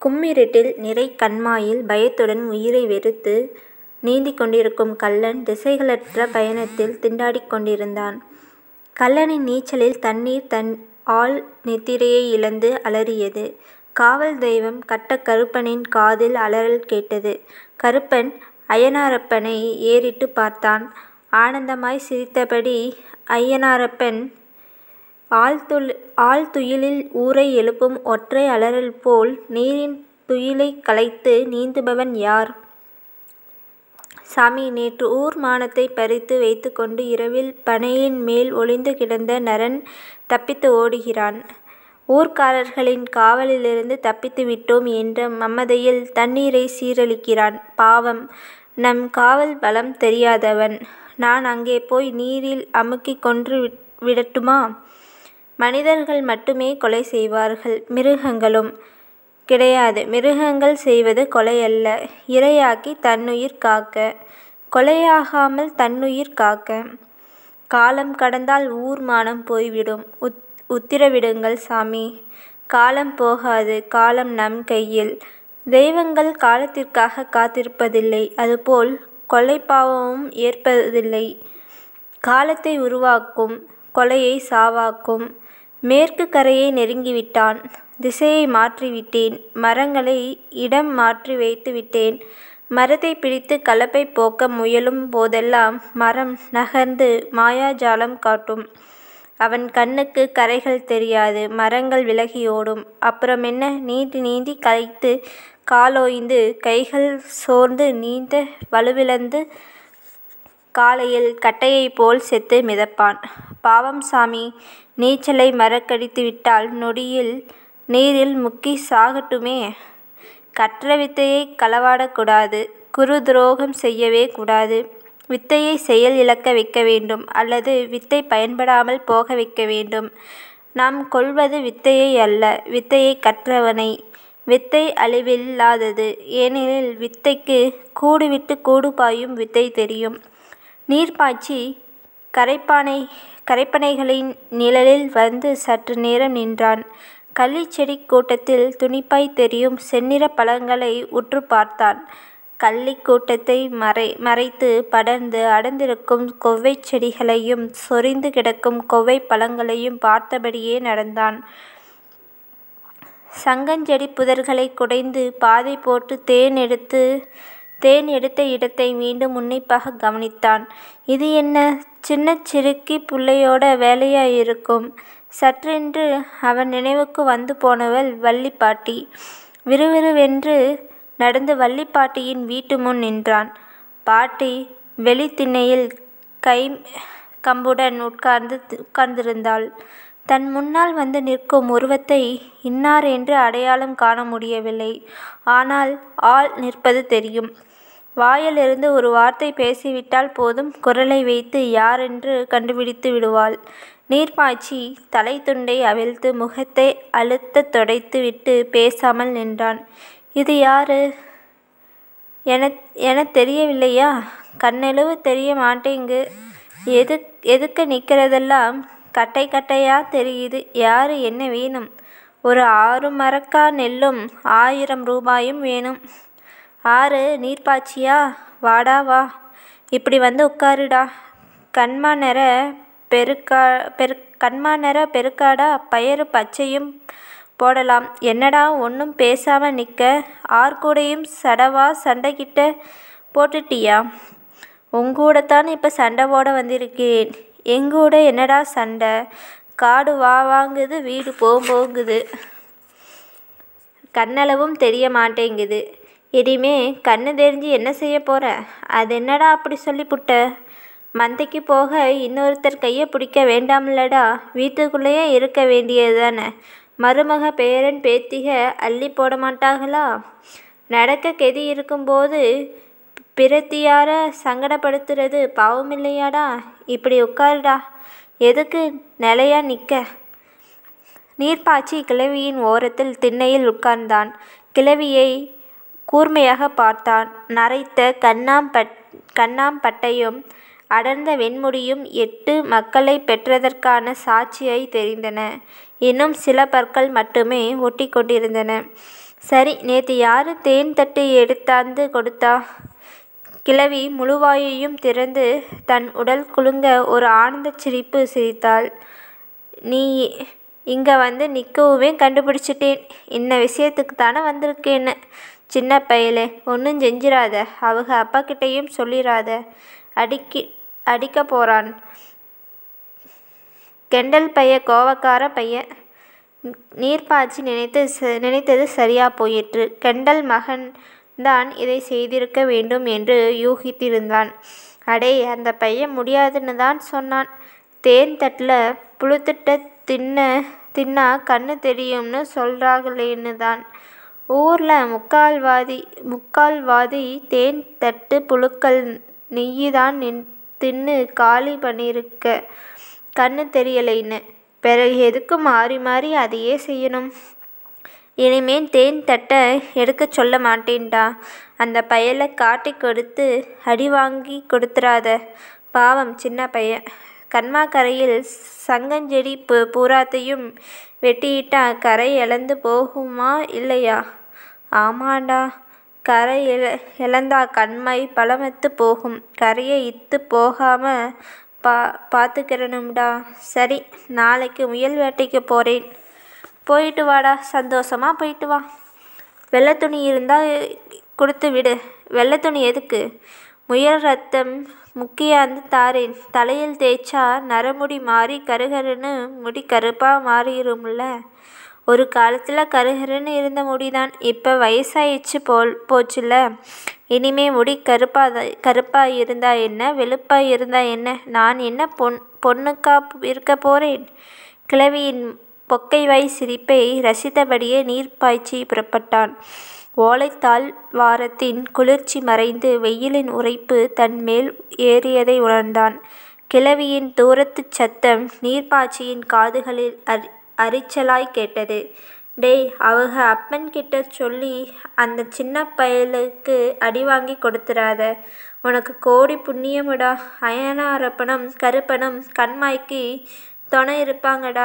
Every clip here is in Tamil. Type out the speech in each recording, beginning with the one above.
கும்மிருட்டில் நிறை கண்மாயில் பயத்துடன் உயிரை வெறுத்து நீந்திக் கொண்டிருக்கும் கள்ளன் திசைகளற்ற பயணத்தில் திண்டாடிக் கொண்டிருந்தான். கள்ளனின் நீச்சலில் தண்ணீர் தன் ஆழ் நித்திரையை இழந்து அலறியது. காவல் தெய்வம் கட்டக் கருப்பனின் காதில் அலறல் கேட்டது. கருப்பன் அய்யனாரப்பனை ஏறிட்டுப் பார்த்தான். ஆனந்தமாய்ச் சிரித்தபடி அய்யனாரப்பன் ஆழ்துயிலில் ஊரை எழுப்பும் ஒற்றை அலறல் போல் நீரின் துயிலைக் கலைத்து நீந்துபவன் யார்? சாமி நேற்று ஊர் மானத்தைப் பறித்து வைத்துக்கொண்டு இரவில் பனையின் மேல் ஒளிந்து கிடந்த நரன் தப்பித்து ஓடுகிறான். ஊர்க்காரர்களின் காவலிலிருந்து தப்பித்து விட்டோம் என்ற மமதையில் தண்ணீரைச் சீரழிக்கிறான். பாவம். நம் காவல் பலம் தெரியாதவன். நான் அங்கே போய் நீரில் அமுக்கிக் கொன்று விடட்டுமா? மனிதர்கள் மட்டுமே கொலை செய்வார்கள். மிருகங்களும்? கிடையாது மிருகங்கள் செய்வது கொலையல்ல. இரையாக்கித் தன்னுயிர் காக்க. கொலையாகாமல் தன்னுயிர் காக்க. காலம் கடந்தால் ஊர் மானம் போய்விடும். உத்திரவிடுங்கள் சாமி. காலம் போகாது. காலம் நம் கையில். தெய்வங்கள் காலத்திற்காகக் காத்திருப்பதில்லை. அதுபோல் கொலைப்பாவமும் ஏற்பதில்லை. காலத்தை உருவாக்கும். கொலையைச் சாவாக்கும். மேற்குக் கரையை நெருங்கிவிட்டான். திசையை மாற்றிவிட்டேன். மரங்களை இடம் மாற்றி வைத்துவிட்டேன். மரத்தைப் பிடித்துக் களைப்பை போக்க முயலும் போதெல்லாம் மரம் நகர்ந்து மாயாஜாலம் காட்டும். அவன் கண்ணுக்குக் கரைகள் தெரியாது. மரங்கள் விலகி ஓடும். அப்புறமென்ன நீந்தி நீந்திக் களைத்து காலோய்ந்து கைகள் சோர்ந்து நீந்த வலுவிழந்து காலையில் கட்டையைப்போல் செத்து மிதப்பான். பாவம் சாமி. நீச்சலை மறக்கடித்துவிட்டால் நொடியில் நீரில் முக்கிச் சாகட்டுமே. கற்ற வித்தையைக் களவாடக் கூடாது. குரு துரோகம் செய்யவே கூடாது. வித்தையை செயல் இழக்க வைக்க வேண்டும். அல்லது வித்தை பயன்படாமல் போக வைக்க வேண்டும். நாம் கொல்வது வித்தையை அல்ல. வித்தையைக் கற்றவனை. வித்தை அழிவில்லாதது. ஏனெனில் வித்தைக்குக் கூடுவிட்டுக் கூடு பாயும் வித்தை தெரியும். நீர் பாய்ச்சிக் கரைப்பனைகளின் நிழலில் வந்து சற்று நேரம் நின்றான். கள்ளிச் செடிக் கூட்டத்தில் துணிப்பாய்த் தெரியும் செந்நிறப் பழங்களை உற்றுப் பார்த்தான். கள்ளிக் கூட்டத்தை மறைத்துப் படர்ந்து அடர்ந்திருக்கும் கொவ்வைச் செடிகளையும் சொரிந்து கிடக்கும் கொவ்வைப் பழங்களையும் பார்த்தபடியே நடந்தான். சங்கஞ்செடிப் புதர்களைக் குடைந்து பாதை போட்டுத் தேன் எடுத்த இடத்தை மீண்டும் உன்னிப்பாகக் கவனித்தான். இது என்ன சின்னச் சிறுக்கிப் புள்ளையோட வேலையா இருக்கும்? சட்டென்று அவன் நினைவுக்கு வந்து போனவள் வள்ளிப் பாட்டி. விறுவிறுவென்று நடந்து வள்ளிப் பாட்டியின் வீட்டு முன் நின்றான். பாட்டி வெளித் திண்ணையில் கைக்கம்புடன் உட்கார்ந்திருந்தாள். தன் முன்னால் வந்து நிற்கும் உருவத்தை இன்னார் என்று அடையாளம் காண முடியவில்லை. ஆனால் ஆள் நிற்பது தெரியும். வாயிலிருந்து ஒரு வார்த்தை பேசிவிட்டால் போதும் குரலை வைத்து யாரென்று கண்டுபிடித்து விடுவாள். நீர் பாய்ச்சித் தலைத்துண்டை அவிழ்த்து முகத்தை அழுத்தத் துடைத்து விட்டுப் பேசாமல் நின்றான். இது யாரு? எனத் தெரியவில்லையா? கண்ணுளவு தெரிய மாட்டேங்கு. எதுக்க நிக்கறதெல்லாம் கட்டை கட்டையா தெரியுது. யாரு என்ன வேணும்? ஒரு ஆறு மரக்கா நெல்லும் ஆயிரம் ரூபாயும் வேணும். ஆரு நீர்ப்பாய்ச்சியா? வாடா வா. இப்படி வந்து உட்காருடா. கன்மா நெறப் பெருக்காடா பயறு பச்சையும் போடலாம். என்னடா ஒண்ணும் பேசாம நிக்க. ஆர்கூடயும் சடவா சண்டை கிட்ட போட்டுட்டியா? உங்கூடத்தான் இப்ப சண்டை போட வந்திருக்கிறேன். எங்கூட என்னடா சண்டை? காடு வா வாங்குது வீடு போ போங்குது. கண்ணளவும் தெரிய மாட்டேங்குது. இனிமே கண்ணு தெரிஞ்சு என்ன செய்யப் போற? அதென்னடா அப்படி சொல்லிப்புட்ட? மந்தைக்குப் போக இன்னொருத்தர் கையைப் பிடிக்க வேண்டாமில்லடா. வீட்டுக்குள்ளேயே இருக்க வேண்டியதுதானே. மருமக பேரன் பேத்திக அள்ளிப் போடமாட்டாகளா? நடக்கக் கெதி இருக்கும்போது பிரத்தியார சங்கடப்படுத்துறது பாவமில்லையாடா? இப்படி உட்காருடா. எதுக்கு நெலையா நிக்க? நீர் பாய்ச்சி கிழவியின் ஓரத்தில் திண்ணையில் உட்கார்ந்தான். கிழவியைக் கூர்மையாகப் பார்த்தான். நரைத்த கண்ணாம் பட்டையும் அடர்ந்த வெண்முடியும் எட்டு மக்களைப் பெற்றதற்கான சாட்சியாய்த் தெரிந்தன. இன்னும் சில பற்கள் மட்டுமே ஒட்டிக் கொண்டிருந்தன. சரி நேத்து யாரு தேன் தட்டு எடுத்தாந்து கொடுத்தா கிழவி முழுவாயையும் திறந்து தன் உடல் குலுங்க ஒரு ஆனந்தச் சிரிப்பு சிரித்தாள் நீ இங்க வந்து நிற்கவுமே கண்டுபிடிச்சிட்டேன் இன்ன விஷயத்துக்கு தானே வந்திருக்கேன்னு சின்ன பயலே ஒன்றும் செஞ்சிராத அவங்க அப்பா கிட்டேயும் சொல்லிராத அடிக்கி அடிக்க போறான் கெண்டல் பைய கோவக்கார பையன் நீர் பாய்ச்சி நினைத்து நினைத்தது சரியா போயிற்று கெண்டல் மகன் தான் இதை செய்திருக்க வேண்டும் என்று யூகித்திருந்தான் அடே அந்த பையன் முடியாதுன்னு தான் சொன்னான் தேன் தட்டில் புழுத்திட்ட தின்ன தின்னா கண்ணு தெரியும்னு சொல்கிறாங்களேன்னு தான் ஊரில் முக்கால்வாதி முக்கால்வாதி தேன் தட்டு புழுக்கள் நெய்யிதான் நின் தின்னு காலி பண்ணியிருக்க கண்ணு தெரியலைன்னு பிறகு எதுக்கு மாறி மாறி அதையே செய்யணும் இனிமேல் தேன் தட்டை எடுக்க சொல்ல மாட்டேன்டா அந்த பயலை காட்டி கொடுத்து அடி வாங்கி கொடுத்துறாத பாவம் சின்ன பையன் கண்மாக்கரையில் சங்கஞ்செடி பூ பூராத்தையும் வெட்டியிட்டா கரை இழந்து போகுமா இல்லையா ஆமாண்டா கரை இழ இழந்தா கண்மை பலமத்து போகும் கரையை இத்து போகாம பா பார்த்துக்கிறணும்டா சரி நாளைக்கு முயல் வேட்டைக்கு போகிறேன் போயிட்டு வாடா சந்தோஷமா போயிட்டு வா வெள்ளை துணி இருந்தால் கொடுத்து விடு வெள்ளை துணி எதுக்கு முயல் ரத்தம் முக்கியாந்து தாரேன் தலையில் தேய்ச்சா நரமுடி மாறி கருகருன்னு முடி கருப்பாக மாறிடும்ல ஒரு காலத்தில் கருகருன்னு இருந்த முடிதான் இப்போ வயசாயிடுச்சு போல் போச்சுல்ல இனிமே முடி கருப்பாக கருப்பாக இருந்தா என்ன வெளுப்பாக இருந்தா என்ன நான் என்ன பொன் பொண்ணுக்கா இருக்க போகிறேன் கிழவியின் பொக்கை வாய் சிரிப்பை ரசித்தபடியே நீர் பாய்ச்சி புறப்பட்டான் ஓலைத்தாள் வாரத்தின் குளிர்ச்சி மறைந்து வெயிலின் உரைப்பு தன் மேல் ஏறியதை உணர்ந்தான் கிழவியின் தூரத்துச் சத்தம் நீர்ப்பாய்ச்சியின் காதுகளில் அரி அரிச்சலாய் கேட்டது டேய் அவங்க அப்பன் கிட்ட சொல்லி அந்த சின்ன பயலுக்கு அடி வாங்கி கொடுத்துறாத உனக்கு கோடி புண்ணியமுடா அயனாரப்பனும் கருப்பனும் கண்மாய்க்கு துணை இருப்பாங்கடா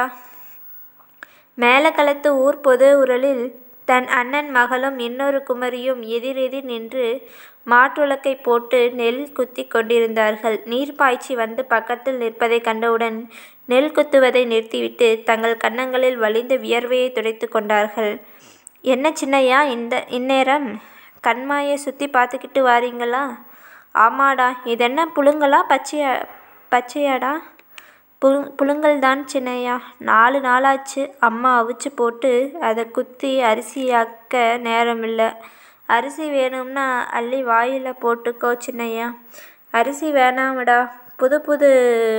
மேலக்களத்து ஊர் பொது உரலில் தன் அண்ணன் மகளும் இன்னொரு குமரியும் எதிரெதிர் நின்று மாற்றுலக்கை போட்டு நெல் குத்தி கொண்டிருந்தார்கள் நீர் பாய்ச்சி வந்து பக்கத்தில் நிற்பதை கண்டவுடன் நெல் குத்துவதை நிறுத்திவிட்டு தங்கள் கன்னங்களில் வழிந்த வியர்வையை துடைத்து கொண்டார்கள் என்ன சின்னையா இந்த இந்நேரம் கண்மாயை சுற்றி பார்த்துக்கிட்டு வாரீங்களா ஆமாடா இதென்ன புழுங்கலா பச்சையா பச்சையாடா புழு புழுங்கல் தான் சின்னையா நாலு நாளாச்சு அம்மா அவிச்சு போட்டு அதை குத்தி அரிசியாக்க நேரமில்லை அரிசி வேணும்னா அள்ளி வாயில் போட்டுக்கோ சின்னையா அரிசி வேணாமடா புது புது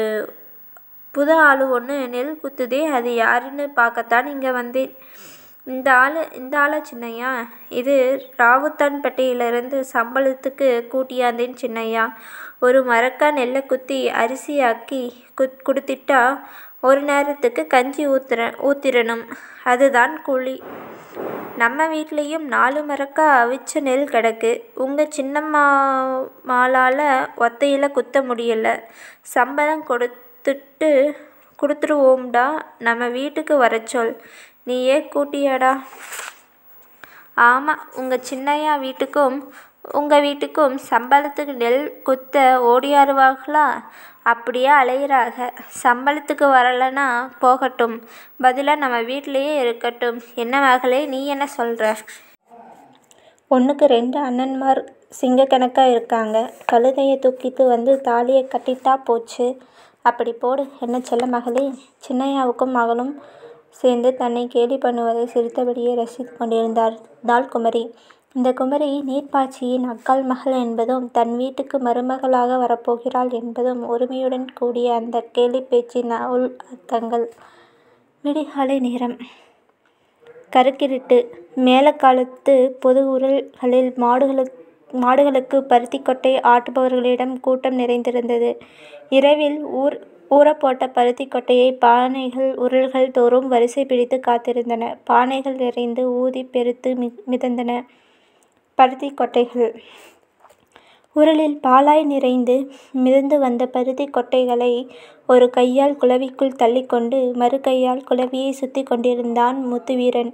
புது ஆள் ஒன்று நெல் குத்துதே அது யாருன்னு பார்க்கத்தான் இங்கே வந்தேன் இந்த ஆள் இந்த ஆளா சின்னையா இது ராவுத்தான்பேட்டையிலிருந்து சம்பளத்துக்கு கூட்டியாந்தேன் சின்னையா ஒரு மரக்கா நெல்லை குத்தி அரிசியாக்கி குத் கொடுத்திட்டா ஒரு நேரத்துக்கு கஞ்சி ஊத்துற ஊத்திரணும் அதுதான் கூலி நம்ம வீட்லேயும் நாலு மரக்கா அவிச்ச நெல் கிடக்கு உங்கள் சின்னம்மா மாலால் ஒத்தையில் குத்த முடியல சம்பளம் கொடுத்துட்டு கொடுத்துருவோம்டா நம்ம வீட்டுக்கு வரச்சொல் நீயே கூட்டியாடா ஆமாம் உங்கள் சின்னையா வீட்டுக்கும் உங்கள் வீட்டுக்கும் சம்பளத்துக்கு நெல் குத்த ஓடியாருவாங்களா அப்படியே அலையிறாக சம்பளத்துக்கு வரலைன்னா போகட்டும் பதிலாக நம்ம வீட்டிலையே இருக்கட்டும் என்ன மகளே நீ என்ன சொல்கிற ஒன்றுக்கு ரெண்டு அண்ணன்மார் சிங்கக்கணக்காக இருக்காங்க கழுதையை தூக்கிட்டு வந்து தாலியை கட்டிட்டா போச்சு அப்படி போடு என்ன செல்ல மகளே சின்னையாவுக்கும் மகளும் சேர்ந்து தன்னை கேலி பண்ணுவதை சிரித்தபடியே ரசித்து கொண்டிருந்தார் தாள் குமரி இந்த குமரி நீர்ப்பாய்ச்சியின் அக்காள் மகள் என்பதும் தன் வீட்டுக்கு மருமகளாக வரப்போகிறாள் என்பதும் உரிமையுடன் கூடிய அந்த கேலி பேச்சின் உள் அர்த்தங்கள் விடிகாலை நேரம் கருக்கிருட்டு மேலக்காலத்து பொது உரல்களில் மாடுகளுக்கு மாடுகளுக்கு பருத்தி கொட்டை ஆட்டுபவர்களிடம் கூட்டம் நிறைந்திருந்தது இரவில் ஊர் ஊறப்போட்ட பருத்தி கொட்டையை பானைகள் உரல்கள் தோறும் வரிசை பிடித்து காத்திருந்தன பானைகள் நிறைந்து ஊதி பெருத்து மி மிதந்தன பருத்தி கொட்டைகள் உரலில் பாலாய் நிறைந்து மிதந்து வந்த பருத்தி கொட்டைகளை ஒரு கையால் குளவிக்குள் தள்ளிக்கொண்டு மறு கையால் குளவியை சுற்றி கொண்டிருந்தான் முத்துவீரன்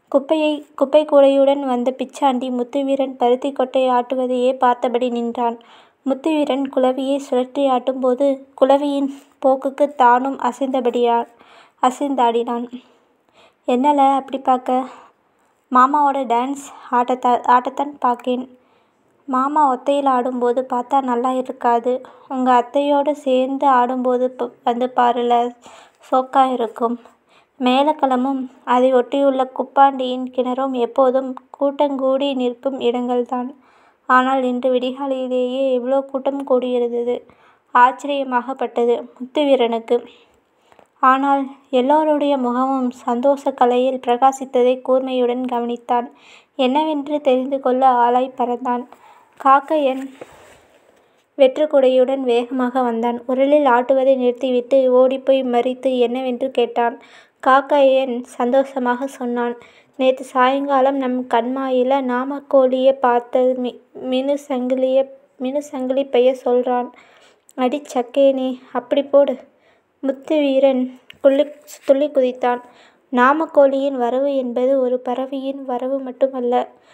குப்பையை குப்பை கூடையுடன் வந்த பிச்சாண்டி முத்துவீரன் பருத்திக் கொட்டை ஆட்டுவதையே பார்த்தபடி நின்றான். முத்துவீரன் குளவியை சுழற்றி ஆட்டும்போது குளவியின் போக்குக்குத் தானும் அசைந்தாடினான். என்னல அப்படி பாக்க? மாமாவோட டான்ஸ் ஆடத்தான் பாக்கேன். மாமா ஒத்தையில ஆடும்போது பாத்தா நல்லா இருக்காது. உங்க அத்தையோட சேர்ந்து ஆடும்போது வந்து பாருல சோக்கா இருக்கும். மேளகளமும் அதை ஒட்டியுள்ள குப்பாண்டியின் கிணறும் எப்போதும் கூட்டங்கூடி நிற்கும் இடங்கள்தான். ஆனால் இன்று விடிகாலையிலேயே இவ்ளோ கூட்டம் கூடியிருந்தது ஆச்சரியமாகப்பட்டது முத்துவீரனுக்கு. ஆனால் எல்லோருடைய முகமும் சந்தோஷக் கலையில் பிரகாசித்ததைக் கூர்மையுடன் கவனித்தான். என்னவென்று தெரிந்துகொள்ள ஆளாய்ப் பறந்தான். காக்கையன் வெற்றுக்குடையுடன் வேகமாக வந்தான். உரலில் ஆட்டுவதை நிறுத்திவிட்டு ஓடிப்போய் மறித்து என்னவென்று கேட்டான். காக்கையன் சந்தோஷமாகச் சொன்னான். நேத்து சாயங்காலம் நம் கண்மாயில நாமக்கோழியப் பாத்த மினுசங்கிலிப் பைய சொல்றான். அடிச் சக்கேனே. அப்படிப் போடு. முத்துவீரன் துள்ளிக் குதித்தான். நாமக்கோழியின் வரவு என்பது ஒரு பறவையின் வரவு மட்டுமல்ல.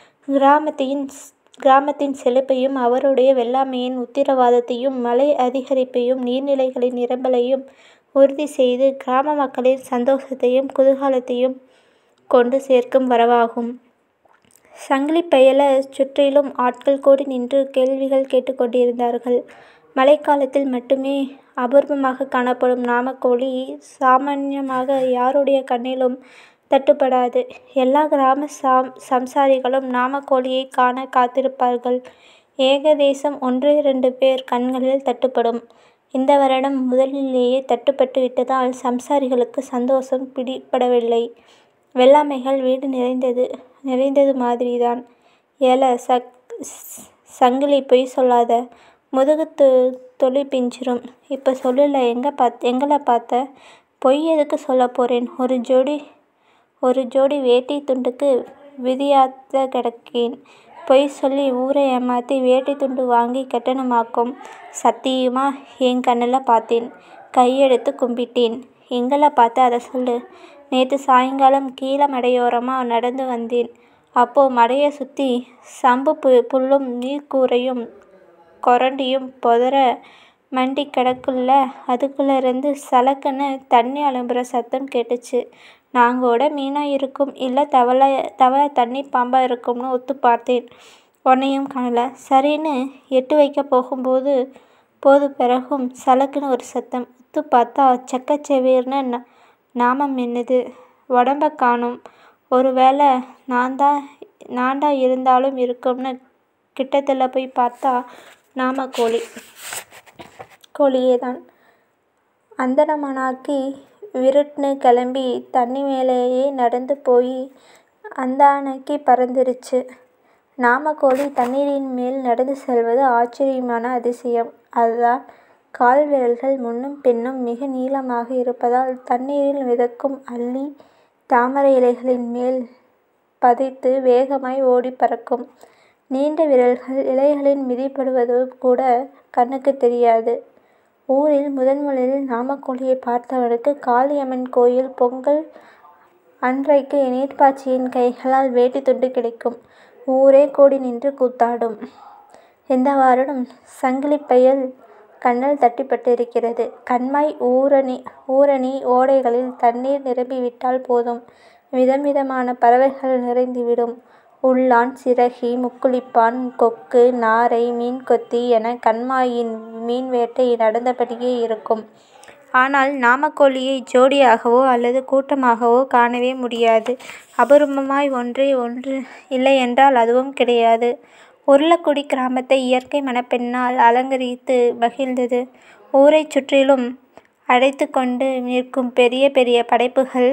கிராமத்தின் செழிப்பையும் அவருடைய வெள்ளாமையின் உத்திரவாதத்தையும் மழை அதிகரிப்பையும் நீர்நிலைகளின் நிரம்பலையும் உறுதி செய்து கிராம மக்களின் சந்தோஷத்தையும் குதூகலத்தையும் கொண்டு சேர்க்கும் வரவாகும். சங்கிலிப் பையலச் சுற்றிலும் ஆட்கள் கூடி நின்று கேள்விகள் கேட்டுக் கொண்டிருந்தார்கள். மழைக்காலத்தில் மட்டுமே அபூர்வமாகக் காணப்படும் நாமக்கோழி சாமான்யமாக யாருடைய கண்ணிலும் தட்டுப்படாது. எல்லா கிராம சம்சாரிகளும் நாமக்கோழியைக் காணக் காத்திருப்பார்கள். ஏகதேசம் ஒன்றிரண்டு பேர் கண்களில் தட்டுப்படும். இந்த வருடம் முதலிலேயே தட்டுப்பட்டு விட்டதால் சம்சாரிகளுக்குச் சந்தோஷம் பிடிபடவில்லை. வெள்ளாமைகள் வீடு நிறைந்தது மாதிரிதான். ஏல சங்கிலி பொய் சொல்லாத. முதுகுத் தொலி பிஞ்சிரும். இப்ப சொல்லுல எங்கல பாத்த? பொய் எதுக்குச் சொல்லப் போறேன். ஒரு ஜோடி வேட்டித் துண்டுக்கு விதியாத்தக் கெடக்கேன். பொய் சொல்லி ஊரை ஏமாத்தி வேட்டித் துண்டு வாங்கிக் கட்டணுமாக்கும். சத்தியமா என் கண்ணுல பாத்தேன். கையெடுத்துக் கும்பிட்டேன். எங்கல பாத்த அதச் சொல்லு. நேத்து சாயங்காலம் கீழ மடையோரமா நடந்து வந்தேன். அப்போ மடையச் சுத்தி சம்புப் புல்லும் நீர்க்கூரையும் கொரண்டியும் பொதர மண்டிக் கெடக்குல்ல அதுக்குள்ளேர்ந்து சலக்குன்னு தண்ணி அலம்புற சத்தம் கேட்டுச்சு. நாங்கூட மீனா இருக்கும் இல்ல தவள தண்ணிப் பாம்பா இருக்கும்னு உத்துப் பார்த்தேன். ஒண்ணையும் காணல. சரின்னு எட்டு வைக்கப் போது பிறகும் சலக்குன்னு ஒரு சத்தம். உத்துப் பாத்தா செக்கச் செவேர்னு நாமம் மின்னுது. ஒடம்பக் காணோம். ஒரு வேள நான்டா இருந்தாலும் இருக்கும்னு கிட்டத்துல போய்ப் பார்த்தா நாமக்கோழியேதான். அந்தணனாக்கி விருட்டுன்னு கெளம்பி தண்ணி மேலேயே நடந்து போயி அந்தானைக்குப் பறந்துருச்சு. நாமக்கோழி தண்ணீரின் மேல் நடந்து செல்வது ஆச்சரியமான அதிசயம். அதன் கால் விரல்கள் முன்னும் பின்னும் மிக நீளமாக இருப்பதால் தண்ணீரில் மிதக்கும் அல்லி, தாமரை இலைகளின் மேல் பதைத்து வேகமாய் ஓடிப் பறக்கும். நீண்ட விரல்கள் இலைகளில் மிதிபடுவதுகூடக் கண்ணுக்குத் தெரியாது. ஊரில் முதன்முதலில் நாமக்கோழியைப் பார்த்தவனுக்கு காளியம்மன் கோயில் பொங்கல் அன்றைக்கு நீர்ப்பாய்ச்சியின் கைகளால் வேட்டித் துண்டு கிடைக்கும். ஊரே கூடி நின்று கூத்தாடும். இந்த வருடம் சங்கிலிப் பையல் கண்ணில் தட்டுப்பட்டிருக்கிறது. கண்மாய் ஊரணி ஓடைகளில் தண்ணீர் நிரம்பிவிட்டால் போதும் விதம்விதமான பறவைகள் நிறைந்துவிடும். உள்ளான் சிறகி முக்குளிப்பான் கொக்கு நாரை மீன்கொத்தி என கண்மாயில் மீன்வேட்டை நடந்தபடியே இருக்கும். ஆனால் நாமக்கோழியை ஜோடியாகவோ அல்லது கூட்டமாகவோ காணவே முடியாது. அபூர்வமாய் ஒன்றே ஒன்று இல்லையென்றால் அதுவும் கிடையாது. உருளக்குடி கிராமத்தை இயற்கை மணப்பெண்ணால் அலங்கரித்து மகிழ்ந்தது. ஊரைச் சுற்றிலும் அடைத்துக்கொண்டு நிற்கும் பெரிய பெரிய படைப்புகள்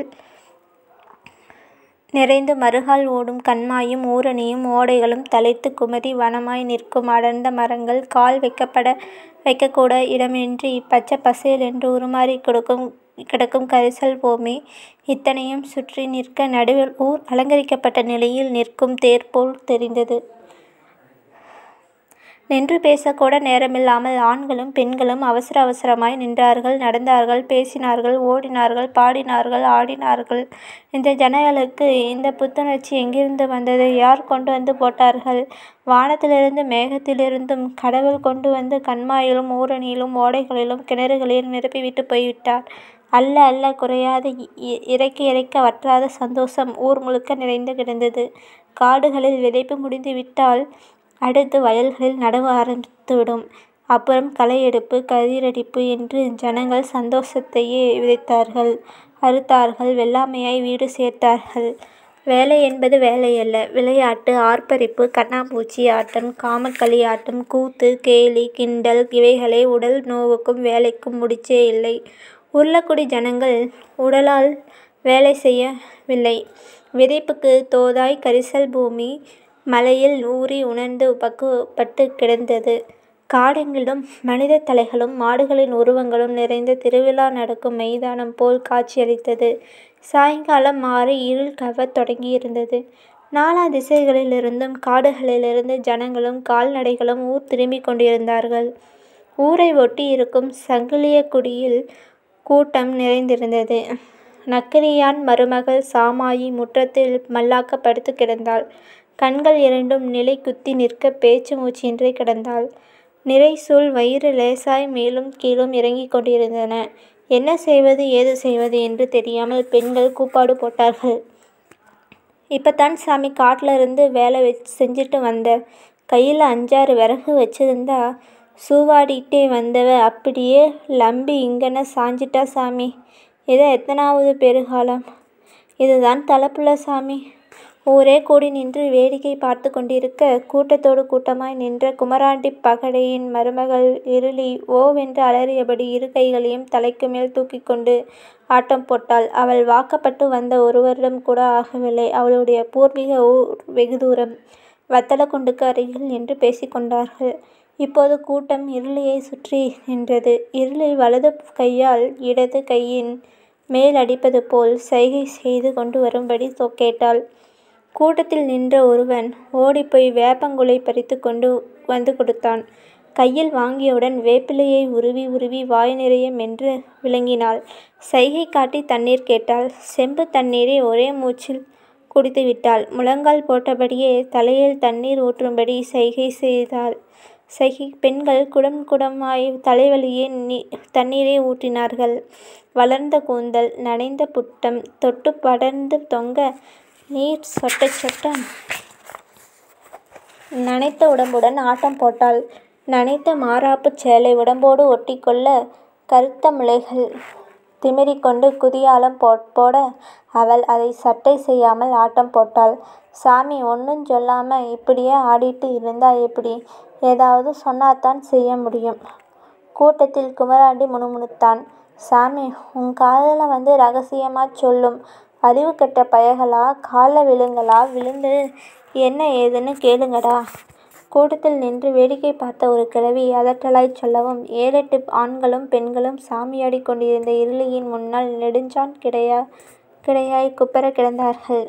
நிறைந்து மறுகால் ஓடும் கண்மாயும் ஊரணியும் ஓடைகளும் தழைத்துக் குமரி வனமாய் நிற்கும் அடர்ந்த மரங்கள் கால் வைக்கக்கூட இடமின்றிப் பச்சைப் பசேலென்று உருமாறிக் கிடக்கும் கரிசல் பூமி இத்தனையும் சுற்றி நிற்க நடுவில் ஊர் அலங்கரிக்கப்பட்ட நிலையில் நிற்கும் தேர்போல் தெரிந்தது. நின்று பேசக்கூட நேரமில்லாமல் ஆண்களும் பெண்களும் அவசர அவசரமாய் நின்றார்கள் நடந்தார்கள் பேசினார்கள் ஓடினார்கள் பாடினார்கள் ஆடினார்கள் இந்த ஜனங்களுக்கு இந்த புத்துணர்ச்சி எங்கிருந்து வந்தது யார் கொண்டு வந்து போட்டார்கள் வானத்திலிருந்தும் மேகத்திலிருந்தும் கடவுள் கொண்டு வந்து கண்மாயிலும் ஊரணியிலும் ஓடைகளிலும் கிணறுகளிலும் நிரப்பிவிட்டு போய்விட்டார் அள்ள அள்ள குறையாத இறைக்க இறைக்க வற்றாத சந்தோஷம் ஊர் முழுக்க நிறைந்து கிடந்தது காடுகளில் விதைப்பு முடிந்து விட்டால் அடுத்து வயல்களில் நடவு ஆரம்பித்துவிடும் அப்புறம் களை எடுப்பு கதிரடிப்பு என்று ஜனங்கள் சந்தோஷத்தையே விதைத்தார்கள் அறுத்தார்கள் வெள்ளாமையாய் வீடு சேர்த்தார்கள் வேலை என்பது வேலையல்ல விளையாட்டு ஆர்ப்பரிப்பு கண்ணாமூச்சி ஆட்டம் காமக்களி ஆட்டம் கூத்து கேலி கிண்டல் இவைகளே உடல் நோவுக்கும் வேலைக்கும் முடிச்சே இல்லை உருளக்குடி ஜனங்கள் உடலால் வேலை செய்யவில்லை விதைப்புக்கு தோதாய் கரிசல் பூமி மழையில் ஊறி உணர்ந்து பக்குவப்பட்டு கிடந்தது காடெங்கிலும் மனித தலைகளும் மாடுகளின் உருவங்களும் நிறைந்த திருவிழா நடக்கும் மைதானம் போல் காட்சியளித்தது சாயங்காலம் மாறி இருள் கவ்வத் தொடங்கியிருந்தது நாலா திசைகளிலிருந்தும் காடுகளிலிருந்து ஜனங்களும் கால்நடைகளும் ஊர் திரும்பிக் கொண்டிருந்தார்கள் ஊரை ஒட்டி இருக்கும் சங்கிலியக்குடியில் கூட்டம் நிறைந்திருந்தது நக்கிரியான் மருமகள் சாமாயி முற்றத்தில் மல்லாக்க படுத்து கிடந்தாள் கண்கள் இரண்டும் நிலை குத்தி நிற்க பேச்சு மூச்சின்றி கிடந்தாள் நிறைசூல் வயிறு லேசாய் மேலும் கீழும் இறங்கிக் கொண்டிருந்தன என்ன செய்வது ஏது செய்வது என்று தெரியாமல் பெண்கள் கூப்பாடு போட்டார்கள் இப்பத்தான் சாமி காட்டில் இருந்து வேலை வச்சு செஞ்சுட்டு வந்த கையில் அஞ்சாறு விறகு வச்சிருந்தா சூவாடிட்டே வந்தவ அப்படியே லம்பி இங்கன சாஞ்சிட்டா சாமி இதை எத்தனாவது பெருகாலம் இதுதான் தலைப்புள்ள சாமி ஊரே கூடி நின்று வேடிக்கை பார்த்து கொண்டிருக்க கூட்டத்தோடு கூட்டமாய் நின்ற குமராண்டி பகடையின் மருமகள் இருளி ஓவென்று அலறியபடி இரு கைகளையும் தலைக்கு மேல் தூக்கி கொண்டு ஆட்டம் போட்டாள் அவள் வாக்கப்பட்டு வந்த ஒரு வருடம் கூட ஆகவில்லை அவளுடைய பூர்வீக ஊர் வெகு தூரம் வத்தலக்குண்டுக்கு அருகில் நின்று பேசிக்கொண்டார்கள் இப்போது கூட்டம் இருளியை சுற்றி நின்றது இருளி வலது கையால் இடது கையின் மேல் அடிப்பது போல் சைகை செய்து கொண்டு வரும்படி கேட்டாள் கூட்டத்தில் நின்ற ஒருவன் ஓடிப்போய் வேப்பங்குலை பறித்து கொண்டு வந்து கொடுத்தான் கையில் வாங்கியவுடன் வேப்பிலையை உருவி உருவி வாய் நிறைய மென்று விளங்கினாள் சைகை காட்டி தண்ணீர் கேட்டாள் செம்பு தண்ணீரை ஒரே மூச்சில் குடித்து விட்டாள் முழங்கால் போட்டபடியே தலையில் தண்ணீர் ஊற்றும்படி சைகை செய்தாள் சைகை பெண்கள் குடம் குடமாய் தலைவலியே நீ தண்ணீரை ஊற்றினார்கள் வளர்ந்த கூந்தல் நனைந்த புட்டம் தொட்டு படர்ந்து தொங்க நீர் சொட்ட சொட்ட நனைத்த உடம்புடன் ஆட்டம் போட்டாள் நனைத்த மாறாப்புச் சேலை உடம்போடு ஒட்டிக்கொள்ள கருத்த முலைகள் திமிறிக்கொண்டு குதியாலம் போ போட அவள் அதை சட்டை செய்யாமல் ஆட்டம் போட்டாள் சாமி ஒன்றும் சொல்லாம இப்படியே ஆடிட்டு இருந்தா எப்படி ஏதாவது சொன்னாதான் செய்ய முடியும் கூட்டத்தில் குமராண்டி முணுமுணுத்தான் சாமி உன் காதல வந்து ரகசியமா சொல்லும் அறிவு கெட்ட பயகளா காலில் விழுங்களா விழுந்து என்ன ஏதுன்னு கேளுங்கடா கூட்டத்தில் நின்று வேடிக்கை பார்த்த ஒரு கிழவி அதட்டலாய் சொல்லவும் ஏழெட்டு ஆண்களும் பெண்களும் சாமியாடி கொண்டிருந்த இருளியின் முன்னால் நெடுஞ்சான் கிடையா கிடையாய் குப்பர கிடந்தார்கள்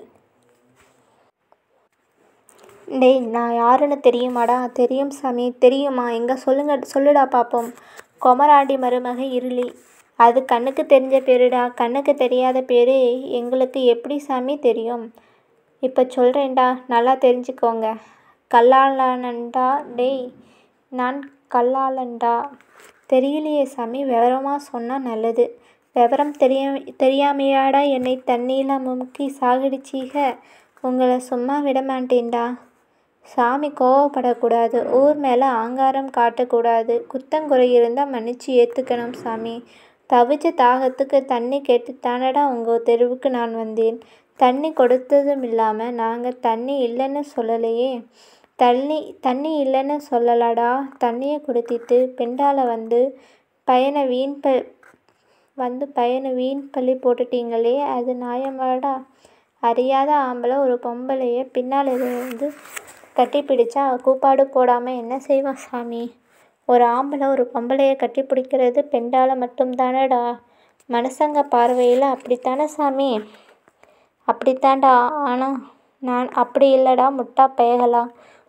டேய் நான் யாருன்னு தெரியுமாடா தெரியும் சாமி தெரியுமா எங்க சொல்லுங்க சொல்லுடா பார்ப்போம் கொமராண்டி மருமக இருளி அது கண்ணுக்கு தெரிஞ்ச பேருடா கண்ணுக்கு தெரியாத பேர் எங்களுக்கு எப்படி சாமி தெரியும் இப்போ சொல்கிறேன்டா நல்லா தெரிஞ்சுக்கோங்க கல்லாளனண்டா டேய் நான் கல்லாளன்டா தெரியலையே சாமி விவரமாக சொன்னால் நல்லது விவரம் தெரிய தெரியாமையாடா என்னை தண்ணியில் முக்கி சாகடிச்சீக உங்களை சும்மா விட மாட்டேன்டா சாமி கோவப்படக்கூடாது ஊர் மேலே ஆங்காரம் காட்டக்கூடாது குத்தங்குறை இருந்தால் மன்னிச்சு ஏற்றுக்கணும் சாமி தவிச்ச தாகத்துக்கு தண்ணி கேட்டுத்தானடா உங்கள் தெருவுக்கு நான் வந்தேன் தண்ணி கொடுத்ததும் இல்லாமல் நாங்கள் தண்ணி இல்லைன்னு சொல்லலையே தண்ணி தண்ணி இல்லைன்னு சொல்லலடா தண்ணியை கொடுத்திட்டு பெண்டால வந்து பையனை வீண் ப வந்து பையனை வீண் பள்ளி போட்டுட்டீங்களே அது நியாயமாடா அறியாத ஆம்பளை ஒரு பொம்பளைய பின்னால் இருந்து கட்டி பிடிச்சா கூப்பாடு போடாமல் என்ன செய்வான் சாமி ஒரு ஆம்பளை ஒரு பொம்பளையை கட்டி பிடிக்கிறது பெண்டால மட்டும்தானடா மனுஷங்க பார்வையில் அப்படித்தானே சாமி அப்படித்தான்டா ஆனால் நான் அப்படி இல்லைடா முட்டா பயகலா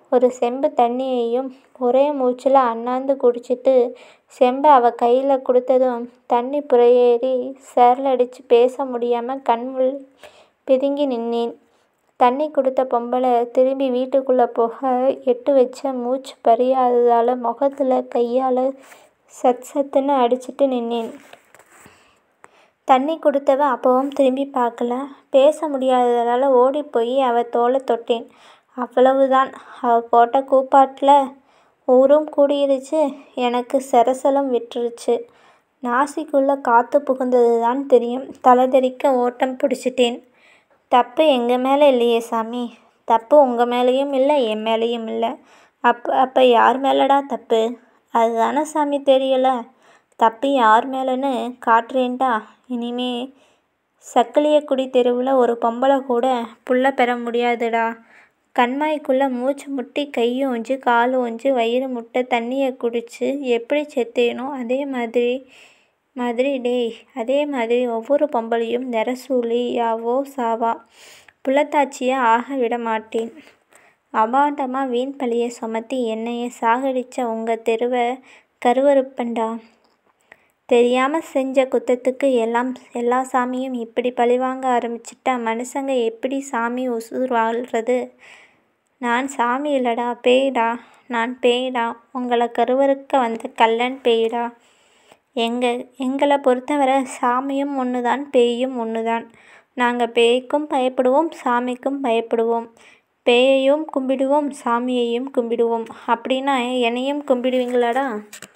ஒரு செம்பு தண்ணியையும் ஒரே மூச்சில் அண்ணாந்து குடிச்சிட்டு செம்பை அவள் கையில் கொடுத்ததும் தண்ணி புறையேறி சேரலடிச்சு பேச முடியாமல் கண்முள் பிதுங்கி நின்னேன் தண்ணி கொடுத்த பொம்பளை திரும்பி வீட்டுக்குள்ளே போக எட்டு வச்ச மூச்சு பறியாததால் முகத்தில் கையால் சத் சத்துன்னு அடிச்சிட்டு நின்னேன் தண்ணி கொடுத்தவ அப்பவும் திரும்பி பார்க்கல பேச முடியாததால் ஓடி போய் அவள் தோலை தொட்டேன் அவ்வளவுதான் அவள் போட்ட கூப்பாட்டில் ஊரும் கூடிருச்சு எனக்கு சரசலம் விட்டுருச்சு நாசிக்குள்ளே காற்று புகுந்தது தான் தெரியும் தலைதெறிக்க ஓட்டம் பிடிச்சிட்டேன் தப்பு எங்கள் மேலே இல்லையே சாமி தப்பு உங்கள் மேலேயும் இல்லை என் மேலேயும் இல்லை அப்போ அப்போ யார் மேலடா தப்பு அதுதானே சாமி தெரியல தப்பு யார் மேலேன்னு காட்டுறேன்டா இனிமே சக்கிலியக்குடி தெருவில் ஒரு பொம்பளை கூட புள்ள பெற முடியாதுடா கண்மாய்க்குள்ளே மூச்சு முட்டி கை ஊஞ்சி கால் ஊஞ்சி வயிறு முட்டை தண்ணியை குடிச்சு எப்படி செத்தேனோ அதே மாதிரி மாதிரி டேய் அதே மாதிரி ஒவ்வொரு பொம்பளையும் நிறசூலியாவோ சாவா புள்ளத்தாச்சியை ஆக விட மாட்டேன் அபாண்டமாக வீண் பழியை சுமத்தி என்னைய சாகடிச்ச உங்கள் தெருவை கருவறுப்பண்டா தெரியாமல் செஞ்ச குத்தத்துக்கு எல்லாம் எல்லா சாமியும் இப்படி பழிவாங்க ஆரம்பிச்சிட்டா மனுஷங்க எப்படி சாமி உசுர் வாழ்கிறது நான் சாமி இல்லைடா பேய்டா நான் பேய்டா உங்களை கருவறுக்க வந்த கல்லன் பேய்டா எங்கள் எங்களை பொறுத்தவரை சாமியும் ஒன்று தான் பேயும் ஒன்று தான் நாங்கள் பேய்க்கும் பயப்படுவோம் சாமிக்கும் பயப்படுவோம் பேயையும் கும்பிடுவோம் சாமியையும் கும்பிடுவோம் அப்படின்னா என்னையும் கும்பிடுவீங்களாடா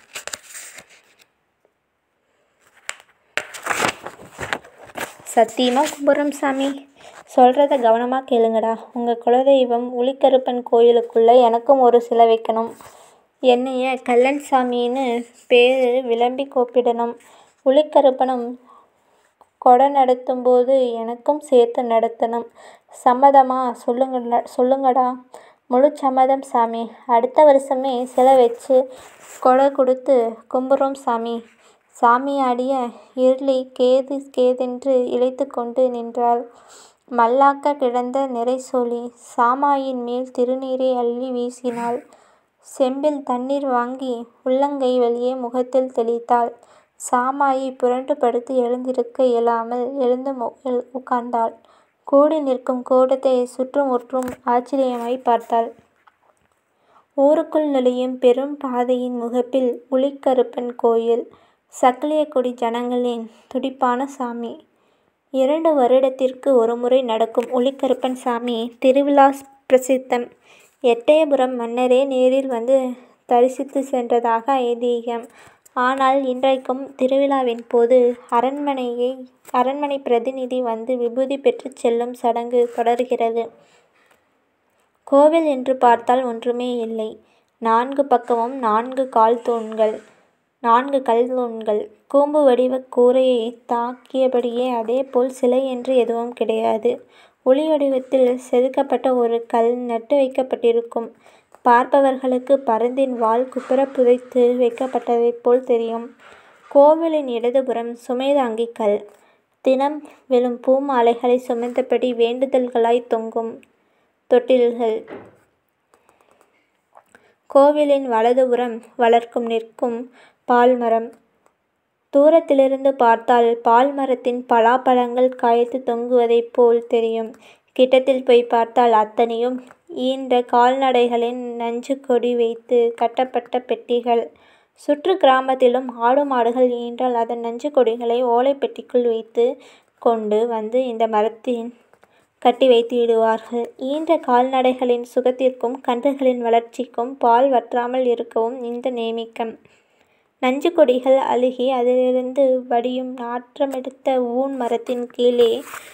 சத்தியமாக கும்பிட்றோம் சாமி சொல்கிறத கவனமாக கேளுங்கடா உங்கள் குலதெய்வம் உளிக்கருப்பன் கோயிலுக்குள்ளே எனக்கும் ஒரு சிலை வைக்கணும் என்னைய கல்லன் சாமின்னு பேர் விளம்பி கூப்பிடணும் உளிக்கருப்பனும் கொடை நடத்தும்போது எனக்கும் சேர்த்து நடத்தணும் சம்மதமா சொல்லுங்கடா சொல்லுங்கடா முழு சம்மதம் சாமி அடுத்த வருஷமே சிலை வச்சு கொடை கொடுத்து கும்பிட்றோம் சாமி சாமியாடிய இருளி கேது கேதென்று இழைத்து கொண்டு நின்றாள் மல்லாக்க கிடந்த நிறைசோலி சாமாயின் மேல் திருநீரை அள்ளி வீசினாள் செம்பில் தண்ணீர் வாங்கி உள்ளங்கை வழியே முகத்தில் தெளித்தாள் சாமாயி புரண்டு படுத்து எழுந்திருக்க இயலாமல் எழுந்து உட்கார்ந்தாள் கூடி நிற்கும் கூட்டத்தை சுற்றுமுற்றும் ஆச்சரியமாய் பார்த்தாள் ஊருக்குள் நுழையும் பெரும் பாதையின் முகப்பில் உளிக்கருப்பன் கோயில் சக்கிலியக்குடி ஜனங்களின் துடிப்பான சாமி இரண்டு வருடத்திற்கு ஒருமுறை நடக்கும் உளிக்கருப்பன் சாமி திருவிழா பிரசித்தம் எட்டயபுரம் மன்னரே நேரில் வந்து தரிசித்து சென்றதாக ஐதீகம் ஆனால் இன்றைக்கும் திருவிழாவின் போது அரண்மனையை அரண்மனை பிரதிநிதி வந்து விபூதி பெற்றுச் செல்லும் சடங்கு தொடர்கிறது கோவில் என்று பார்த்தால் ஒன்றுமே இல்லை நான்கு பக்கமும் நான்கு கால் தூண்கள் நான்கு கல் தூண்கள் கூம்பு வடிவ கூரையை தாக்கியபடியே அதேபோல் சிலை என்று எதுவும் கிடையாது ஒளி வடிவத்தில் செதுக்கப்பட்ட ஒரு கல் நட்டு வைக்கப்பட்டிருக்கும் பார்ப்பவர்களுக்கு பருந்தின் வால் குப்புற புதைத்து வைக்கப்பட்டதைப் போல் தெரியும் கோவிலின் இடதுபுறம் சுமைதாங்கி கல் தினம் விழும் பூ மாலைகளை சுமந்தபடி வேண்டுதல்களாய் தொங்கும் தொட்டில்கள் கோவிலின் வலதுபுறம் வளர்க்கும் நிற்கும் பால்மரம் தூரத்திலிருந்து பார்த்தால் பால் மரத்தின் பலாப்பழங்கள் காய்த்து தொங்குவதைப் போல் தெரியும் கிட்டத்தில் போய் பார்த்தால் அத்தனையும் ஈன்ற கால்நடைகளின் நஞ்சு கொடி வைத்து கட்டப்பட்ட பெட்டிகள் சுற்று கிராமத்திலும் ஆடு மாடுகள் ஈன்றால் அதன் நஞ்சு கொடிகளை ஓலைப் பெட்டிக்குள் வைத்து கொண்டு வந்து இந்த மரத்தின் கட்டி வைத்து விடுவார்கள் ஈன்ற கால்நடைகளின் சுகத்திற்கும் கன்றுகளின் வளர்ச்சிக்கும் பால் வற்றாமல் இருக்கவும் இந்த நேமிக்கம் நஞ்சு கொடிகள் அழுகி அதிலிருந்து வடியும் நாற்றமெடுத்த ஊன் மரத்தின் கீழே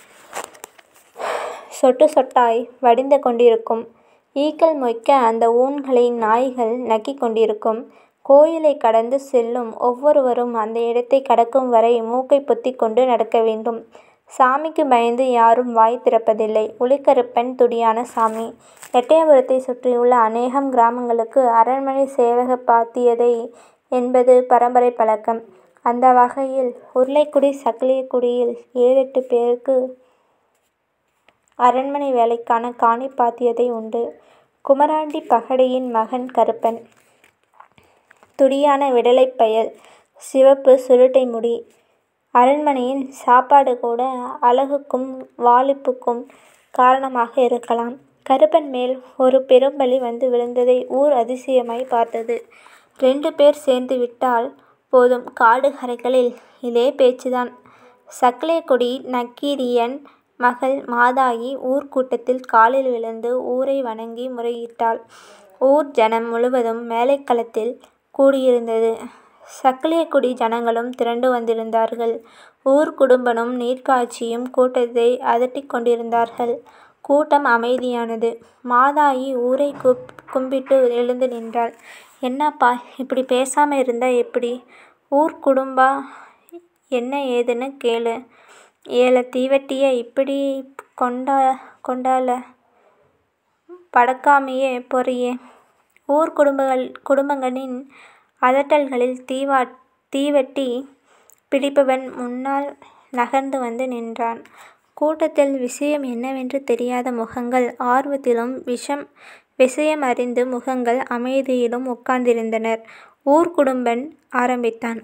சொட்டு சொட்டாய் வடிந்து கொண்டிருக்கும் ஈக்கள் மொய்க்க அந்த ஊன்களை நாய்கள் நக்கிக் கொண்டிருக்கும் கோயிலை கடந்து செல்லும் ஒவ்வொருவரும் அந்த இடத்தை கடக்கும் வரை மூக்கை பொத்திக் கொண்டு நடக்க வேண்டும் சாமிக்கு பயந்து யாரும் வாய் திறப்பதில்லை உளிக்கருப்பன் துடியான சாமி எட்டயபுரத்தை சுற்றியுள்ள அநேகம் கிராமங்களுக்கு அரண்மனை சேவக பாத்தியதை என்பது பரம்பரை பழக்கம் அந்த வகையில் உருளைக்குடி சக்கிலியக்குடியில் ஏழெட்டு பேருக்கு அரண்மனை வேலைக்கான காணி பாத்தியதை உண்டு குமராண்டி பகடையின் மகன் கருப்பன். துடியான விடலைப் பயல். சிவப்பு சுருட்டை முடி. அரண்மனையின் சாப்பாடு கூட அழகுக்கும் வாலிபுக்கும் காரணமாக இருக்கலாம். கருப்பன் மேல் ஒரு பெரும்பழி வந்து விழுந்ததை ஊர் அதிசயமாய்ப் பார்த்தது. ரெண்டு பேர் சேர்ந்துவிட்டால் போதும் காடு கரைகளில் இதே பேச்சுதான். சக்கிலியக்கொடி நக்கீரியன் மகள் மாதாயி ஊர்க் கூட்டத்தில் காலில் விழுந்து ஊரை வணங்கி முறையிட்டாள். ஊர் ஜனம் முழுவதும் மேலைக்களத்தில் கூடியிருந்தது. சக்கிலியக்கொடி ஜனங்களும் திரண்டு வந்திருந்தார்கள். ஊர்க் குடும்பனும் நீர்க்காய்ச்சியும் கூட்டத்தை அதட்டிக் கொண்டிருந்தார்கள். கூட்டம் அமைதியானது. மாதாயி ஊரைக் கும்பிட்டு எழுந்து நின்றாள். என்னப்பா இப்படி பேசாம இருந்தா எப்படி? ஊர்க் குடும்பா என்ன ஏதுன்னு கேளு. ஏல தீவெட்டிய இப்படிக் கொண்டாள படக்காமையே போறியே. ஊர்க் குடும்பங்களின் அதட்டல்களில் தீவெட்டி பிடிப்பவன் முன்னால் நகர்ந்து வந்து நின்றான். கூட்டத்தில் விஷயம் என்னவென்று தெரியாத முகங்கள் ஆர்வத்திலும் விஷயம் அறிந்த முகங்கள் அமைதியிலும் உட்கார்ந்திருந்தனர். ஊர்க் குடும்பன் ஆரம்பித்தான்.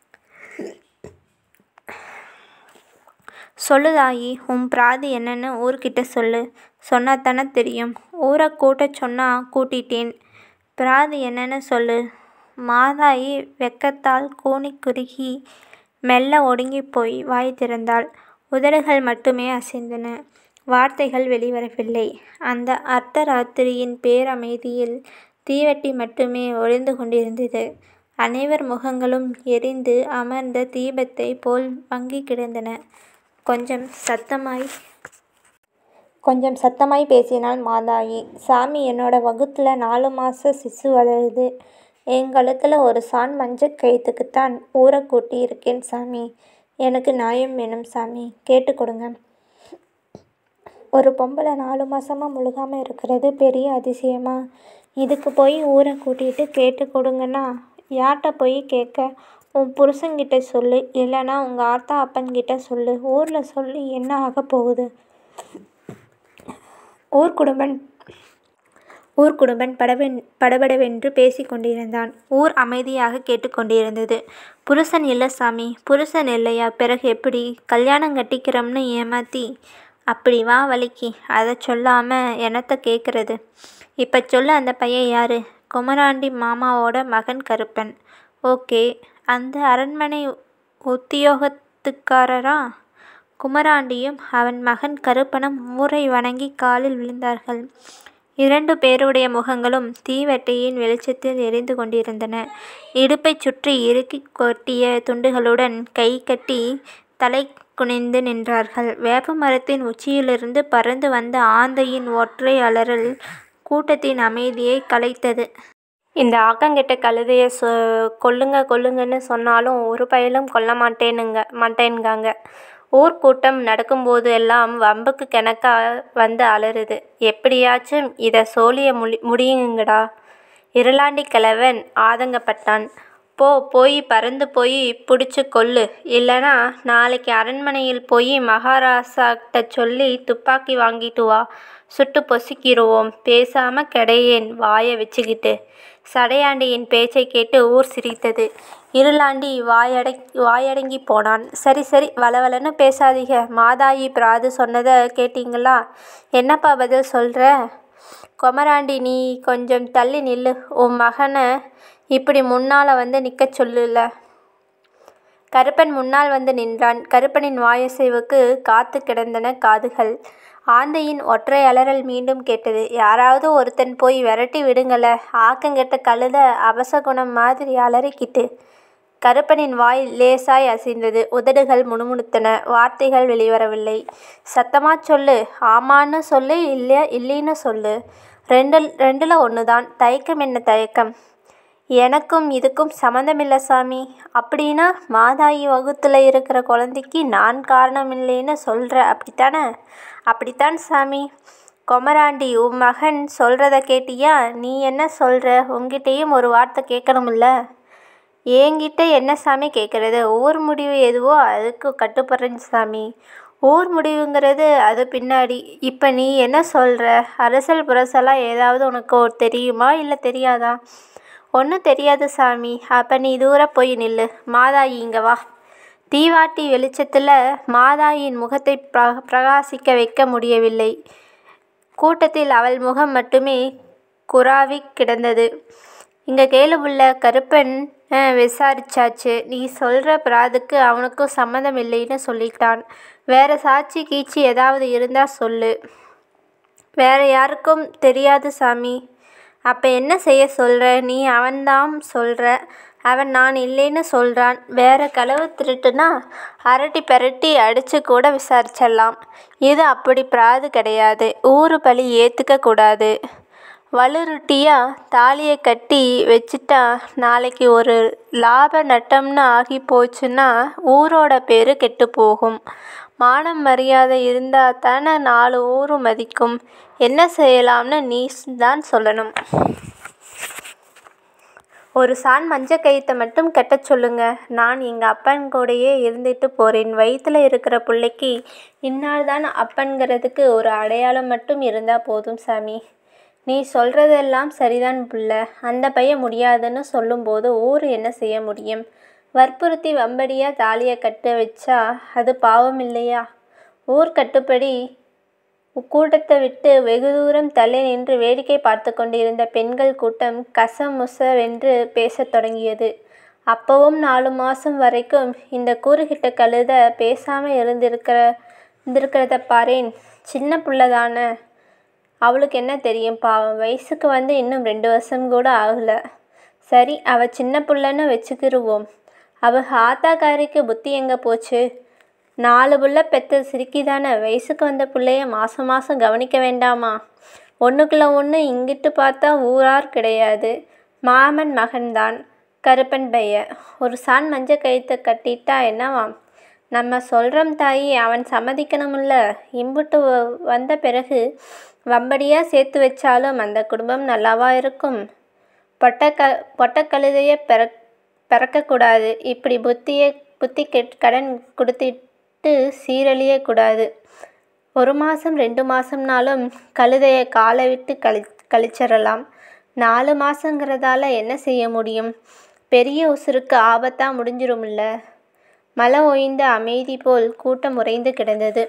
சொல்லு தாயி. உன் பிராது என்னன்னு ஊருக்கிட்ட சொல்லு. சொன்னாத்தானே தெரியும். ஊரைக் கூட்டச் சொன்னா கூட்டிட்டேன். பிராது என்னன்னு சொல்லு. மாதாயி வெட்கத்தால் கூனிக் குறுகி மெல்ல ஒடுங்கிப்போய் வாய் திறந்தாள். உதடுகள் மட்டுமே அசைந்தன. வார்த்தைகள் வெளிவரவில்லை. அந்த அர்த்தராத்திரியின் பேரமைதியில் தீவெட்டி மட்டுமே ஒளிர்ந்து கொண்டிருந்தது. அனைவர் முகங்களும் எரிந்து அமர்ந்த தீபத்தைப் போல் மங்கிக் கிடந்தன. கொஞ்சம் சத்தமாய்ப் பேசினாள் மாதாயி. சாமி என்னோட வகுத்துல நாலு மாச சிசு வளருது. என் கழுத்துல ஒரு சாண் மஞ்சக் கயித்துக்குத்தான் ஊரைக் கூட்டி இருக்கேன் சாமி. எனக்கு நியாயம் வேணும் சாமி. கேட்டுக் கொடுங்க. ஒரு பொம்பள நாலு மாசமா முழுகாம இருக்கறது பெரிய அதிசயமா? இதுக்குப் போய் ஊரைக் கூட்டிட்டு கேட்டுக் கொடுங்கன்னா யார்ட்ட போய் கேட்க? உன் புருஷன்கிட்ட சொல்லு. இல்லன்னா உங்க ஆத்தா அப்பன்கிட்ட சொல்லு. ஊர்ல சொல்லி என்ன ஆகப்போகுது? ஊர்க் குடும்பன் படபடவென்று பேசிக் கொண்டிருந்தான். ஊர் அமைதியாகக் கேட்டுக் கொண்டிருந்தது. புருஷன் இல்ல சாமி. புருஷன் இல்லையா பிறகு எப்படி? கல்யாணம் கட்டிக்கிறேன்னு ஏமாத்தி. அப்படி வா வழிக்கு. அதச் சொல்லாம என்னத்த கேக்கறது? இப்ப சொல்லு அந்தப் பையன் யாரு? குமராண்டி மாமாவோட மகன் கருப்பன். ஓகே. அந்த அரண்மனை உத்தியோகத்துக்காரரா? குமராண்டியும் அவன் மகன் கருப்பனும் ஊரை வணங்கிக் காலில் விழுந்தார்கள். இரண்டு பேருடைய முகங்களும் தீவெட்டியின் வெளிச்சத்தில் எரிந்து கொண்டிருந்தன. இடுப்பைச் சுற்றி இறுக்கிக் கட்டிய துண்டுகளுடன் கைகட்டித் தலை குனிந்து நின்றார்கள். வேப்பமரத்தின் உச்சியிலிருந்து பறந்து வந்த ஆந்தையின் ஒற்றை அலறல் கூட்டத்தின் அமைதியைக் கலைத்தது. இந்த ஆக்கங்கெட்ட கழுதைய கொல்லுங்க கொல்லுங்கன்னு சொன்னாலும் ஒரு பயலும் கொல்ல மாட்டேன்காங்க. ஊர்க் கூட்டம் நடக்கும்போது எல்லாம் வம்புக்கு கெனக்கா வந்து அலறுது. எப்படியாச்சும் இத சோலிய முடியுங்கடா. இருளாண்டிக் கிழவன் ஆதங்கப்பட்டான். போ போய் பறந்து போய் புடிச்சுக் கொல்லு. இல்லன்னா நாளைக்கு அரண்மனையில் போயி மகாராசாட்ட சொல்லி துப்பாக்கி வாங்கிட்டு வா. சுட்டுப் பொசுக்கிருவோம். பேசாம கெடேயேன் வாய வெச்சுக்கிட்டு. சடையாண்டியின் பேச்சைக் கேட்டு ஊர் சிரித்தது. இருளாண்டி வாயடங்கிப் போனான். சரி சரி வளவளன்னு பேசாதீங்க. மாதாயி பிராது சொன்னத கேட்டீங்களா? என்னப்பா பதில் சொல்ற? கொமராண்டி நீ கொஞ்சம் தள்ளி நில்லு. உன் மகன இப்படி முன்னால வந்து நிக்கச் சொல்லுல. கருப்பன் முன்னால் வந்து நின்றான். கருப்பனின் வாயசைவுக்குக் காத்துக் கிடந்தன காதுகள். ஆந்தையின் ஒற்றை அலறல் மீண்டும் கேட்டது. யாராவது ஒருத்தன் போய் வெரட்டி விடுங்கள. ஆக்கங்கெட்ட கழுத அபசகுனம் மாதிரி அலறிக்கிட்டு. கருப்பனின் வாய் லேசாய் அசைந்தது. உதடுகள் முணுமுணுத்தன. வார்த்தைகள் வெளிவரவில்லை. சத்தமாச் சொல்லு. ஆமான்னு சொல்லு இல்லீன்னு சொல்லு. ரெண்டுல ஒண்ணுதான். தயக்கம் என்ன தயக்கம்? எனக்கும் இதுக்கும் சம்பந்தமில்ல சாமி. அப்படீன்னா மாதாயி வகுத்துல இருக்கற கொழந்தைக்கு நான் காரணமில்லைன்னு சொல்ற அப்படித்தானே? அப்படித்தான் சாமி. கொமராண்டி உன் மகன் சொல்றதக் கேட்டியா? நீ என்ன சொல்ற? உன்கிட்டயும் ஒரு வார்த்தை கேக்கணுமில்ல. ஏங்கிட்ட என்ன சாமி கேக்கறது? ஊர் முடிவு எதுவோ அதுக்குக் கட்டுப்பட்றேன் சாமி. ஊர் முடிவுங்கிறது அது பின்னாடி இப்போ நீ என்ன சொல்கிற அரசல் புரசலாக ஏதாவது உனக்கு தெரியுமா இல்லை தெரியாதா ஒன்றும் தெரியாது சாமி அப்போ நீ தூரம் போய் நில்லு மாதாயி இங்கே வா தீவாட்டி வெளிச்சத்தில் மாதாயின் முகத்தை பிர பிரகாசிக்க வைக்க முடியவில்லை கூட்டத்தில் அவள் முகம் மட்டுமே குறாவி கிடந்தது இங்கே கேளு புள்ள கருப்பன் விசாரிச்சாச்சு நீ சொல்கிற பிராதுக்கு அவனுக்கும் சம்மந்தம் இல்லைன்னு சொல்லிட்டான் வேற சாட்சி கீச்சி ஏதாவது இருந்தால் சொல்லு வேற யாருக்கும் தெரியாது சாமி அப்போ என்ன செய்ய சொல்கிற நீ அவன்தான் சொல்கிற அவன் நான் இல்லைன்னு சொல்கிறான் வேற களவு திருட்டுனா அரட்டி பெரட்டி அடித்து கூட விசாரிச்சிடலாம் இது அப்படி பிராது கிடையாது ஊரு பழி ஏற்றுக்க கூடாது வலுருட்டியாக தாலியை கட்டி வச்சுட்டா நாளைக்கு ஒரு லாப நட்டம்னு ஆகி போச்சுன்னா ஊரோட பேர் கெட்டு போகும் மானம் மரியாதை இருந்தால் தானே நாலு ஊர் மதிக்கும் என்ன செய்யலாம்னு நீ தான் சொல்லணும் ஒரு சான் மஞ்ச கயித்தை மட்டும் கட்டச் சொல்லுங்க நான் எங்கள் அப்பன் கூடயே இருந்துட்டு போகிறேன் வயிற்றில் இருக்கிற பிள்ளைக்கு இன்னார் தான் அப்பன்கிறதுக்கு ஒரு அடையாளம் மட்டும் இருந்தால் போதும் சாமி நீ சொல்கிறதெல்லாம் சரிதான் புள்ள அந்த பையன் முடியாதுன்னு சொல்லும்போது ஊர் என்ன செய்ய முடியும் வற்புறுத்தி வம்படியாக தாலியை கட்ட வச்சா அது பாவம் இல்லையா ஊர் கட்டுப்படி கூட்டத்தை விட்டு வெகு தூரம் தள்ளி நின்று வேடிக்கை பார்த்து கொண்டிருந்த பெண்கள் கூட்டம் கசமுசவென்று பேசத் தொடங்கியது அப்பவும் நாலு மாதம் வரைக்கும் இந்த கூறுகிட்ட கழுத பேசாமல் இருந்திருக்கிற இருந்திருக்கிறத பாரேன் சின்ன புள்ள தானே அவளுக்கு என்ன தெரியும் பாவம் வயசுக்கு வந்து இன்னும் ரெண்டு வருஷம் கூட ஆகலை சரி அவள் சின்ன புள்ளன்னு வச்சுக்கிருவோம் அவள் ஆத்தாக்காரிக்கு புத்தி எங்கே போச்சு நாலு புள்ள பெத்த சிரிக்கி தானே வயசுக்கு வந்த பிள்ளைய மாதம் மாதம் கவனிக்க வேண்டாமா ஒன்றுக்குள்ள ஒன்று இங்கிட்டு பார்த்தா ஊரார் கிடையாது மாமன் மகன்தான் கருப்பன் பைய ஒரு சான் மஞ்சள் கயிற்றை கட்டிட்டா என்னவாம் நம்ம சொல்கிறோம் தாயி அவன் சம்மதிக்கணுமில்ல இம்புட்டு வந்த பிறகு வம்படியாக சேர்த்து வச்சாலும் அந்த குடும்பம் நல்லாவா இருக்கும் பொட்டக்க பொட்டக்கழுதையை பிற பிறக்கக்கூடாது இப்படி புத்தியை புத்தி கெட் கடன் கொடுத்துட்டு சீரழியக்கூடாது ஒரு மாதம் ரெண்டு மாதம்னாலும் கழுதையை காலை விட்டு கழி கழிச்சிடலாம் நாலு மாதங்கிறதால என்ன செய்ய முடியும் பெரிய உசுருக்கு ஆபத்தாக முடிஞ்சிருமில்ல மழை ஓய்ந்த அமைதி போல் கூட்டம் உறைந்து கிடந்தது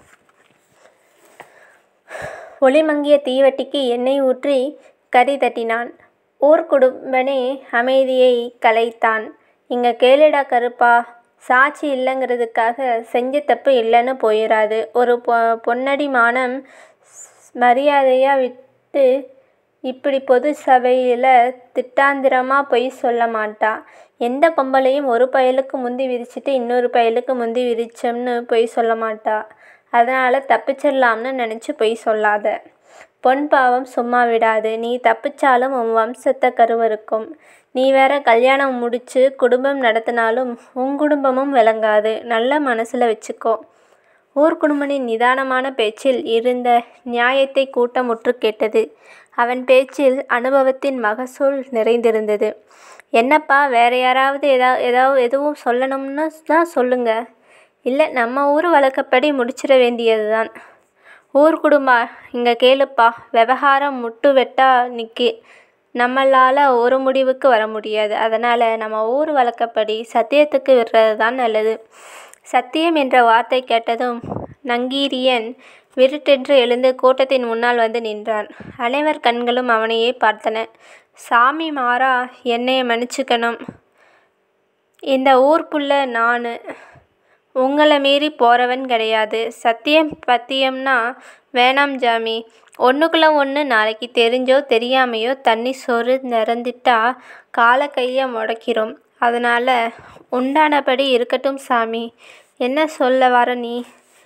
ஒளிமங்கிய தீவட்டிக்கு எண்ணெய் ஊற்றி கறி தட்டினான் ஊர் குடும்பனே அமைதியை கலைத்தான் இங்கே கேளுடா கருப்பா சாட்சி இல்லைங்கிறதுக்காக செஞ்ச தப்பு இல்லைன்னு போயிடாது ஒரு பொ பொன்னடி மானம் மரியாதையாக விட்டு இப்படி பொது சபையில் திட்டாந்திரமாக பொய் சொல்ல மாட்டா எந்த பொம்பளையும் ஒரு பயலுக்கு முந்தி விரிச்சிட்டு இன்னொரு பயலுக்கு முந்தி விரிச்சோம்னு பொய் சொல்ல மாட்டா அதனால் தப்பிச்சிடலாம்னு நினச்சி பொய் சொல்லாத பொன் பாவம் சும்மா விடாது நீ தப்பிச்சாலும் உன் வம்சத்தை கருவறுக்கும் நீ வேற கல்யாணம் முடிச்சு குடும்பம் நடத்தினாலும் உன் குடும்பமும் விளங்காது நல்ல மனசில் வச்சுக்கோ ஊர் குடும்பனின் நிதானமான பேச்சில் இருந்த நியாயத்தை கூட்டம் உற்று கேட்டது அவன் பேச்சில் அனுபவத்தின் மகசூல் நிறைந்திருந்தது என்னப்பா வேற யாராவது எதா ஏதாவது எதுவும் சொல்லணும்னு தான் சொல்லுங்க இல்லை நம்ம ஊர் வழக்கப்படி முடிச்சிட வேண்டியது தான் ஊர் குடும்பா இங்கே கேளுப்பா விவகாரம் முட்டு வெட்டா நிற்கி நம்மளால் ஒரு முடிவுக்கு வர முடியாது அதனால் நம்ம ஊர் வழக்கப்படி சத்தியத்துக்கு விடுறது தான் நல்லது சத்தியம் என்ற வார்த்தை கேட்டதும் நங்கீரியன் விருட்டென்று எழுந்து கூட்டத்தின் முன்னால் வந்து நின்றான் அனைவர் கண்களும் அவனையே பார்த்தன சாமி மாறா என்னைய மன்னிச்சுக்கணும் இந்த ஊர் புள்ள நான் உங்களை மீறி போகிறவன் கிடையாது சத்தியம் பத்தியம்னா வேணாம் ஜாமி ஒன்றுக்குள்ள ஒன்று நாளைக்கு தெரிஞ்சோ தெரியாமையோ தண்ணி சோறு நிறந்துட்டா காலை கையை முடக்கிறோம் அதனால் உண்டானபடி இருக்கட்டும் சாமி என்ன சொல்ல வர நீ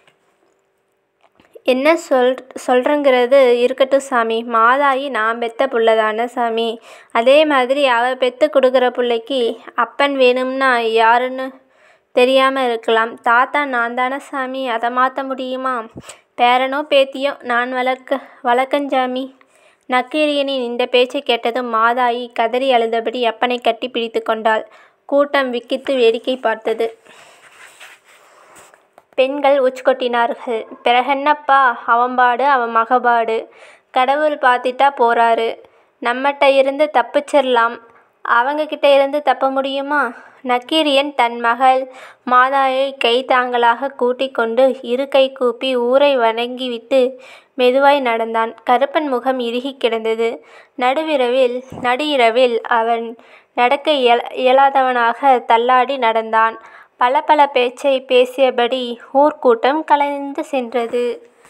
என்ன சொல் சொல்கிறேங்கிறது இருக்கட்டும் சாமி மாதாயி நான் பெத்த புள்ள தானே சாமி அதே மாதிரி அவள் பெற்று கொடுக்குற பிள்ளைக்கு அப்பன் வேணும்னா யாருன்னு தெரியாமல் இருக்கலாம் தாத்தா நான் தானே சாமி அதை மாற்ற முடியுமா பேரனோ பேத்தியோ நான் வளர்க்க வளர்க்கஞ்சாமி நக்கீரியனின் இந்த பேச்சை கேட்டதும் மாதாயி கதறி அழுதபடி அப்பனை கட்டி பிடித்து கொண்டாள் கூட்டம் விக்கித்து வேடிக்கை பார்த்தது பெண்கள் உச்கொட்டினார்கள் பிறகென்னப்பா அவன்பாடு அவன் மகபாடு கடவுள் பாத்திட்டா போறாரு நம்மட்ட இருந்து தப்பிச்சிரலாம் அவங்ககிட்ட இருந்து தப்ப முடியுமா நக்கீரியன் தன் மகள் மாதாயை கைத்தாங்கலாக கூட்டிக் கொண்டு இரு கை கூப்பி ஊரை வணங்கிவிட்டு மெதுவாய் நடந்தான் கருப்பன் முகம் இறுகிக் கிடந்தது நடுவிரவில் நடு இரவில் அவன் நடக்க இயல இயலாதவனாக தள்ளாடி நடந்தான் பல பல பேச்சை பேசியபடி ஊர்க்கூட்டம் கலைந்து சென்றது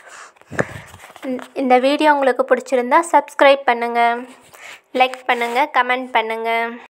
இந்த வீடியோ உங்களுக்கு பிடிச்சிருந்தா சப்ஸ்கிரைப் பண்ணுங்கள் லைக் பண்ணுங்கள் கமெண்ட் பண்ணுங்கள்